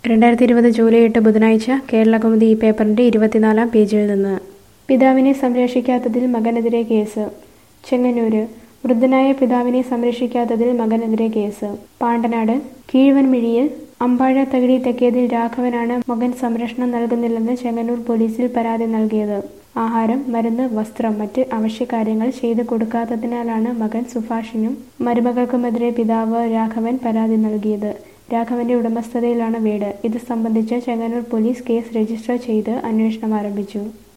രണ്ടായിരത്തി ഇരുപത് ജൂലൈ എട്ട് ബുധനാഴ്ച കേരളകൗമുദി ഈ പേപ്പറിന്റെ ഇരുപത്തിനാലാം പേജിൽ നിന്ന് പിതാവിനെ സംരക്ഷിക്കാത്തതിൽ മകനെതിരെ കേസ് ചെങ്ങന്നൂര് വൃദ്ധനായ പിതാവിനെ സംരക്ഷിക്കാത്തതിൽ മകനെതിരെ കേസ് പാണ്ടനാട് കീഴ്വൻമിഴിയിൽ അമ്പാഴ തകിടി തെക്കേതിൽ രാഘവനാണ് മകൻ സംരക്ഷണം നൽകുന്നില്ലെന്ന് ചെങ്ങന്നൂർ പോലീസിൽ പരാതി നൽകിയത് ആഹാരം മരുന്ന് വസ്ത്രം മറ്റ് അവശ്യകാര്യങ്ങൾ ചെയ്തു കൊടുക്കാത്തതിനാലാണ് മകൻ സുഭാഷിനും മരുമകൾക്കുമെതിരെ പിതാവ് രാഘവൻ പരാതി നൽകിയത് രാഘവന്റെ ഉടമസ്ഥതയിലാണ് വീട് ഇത് സംബന്ധിച്ച് ചെങ്ങന്നൂർ പോലീസ് കേസ് രജിസ്റ്റർ ചെയ്ത് അന്വേഷണം ആരംഭിച്ചു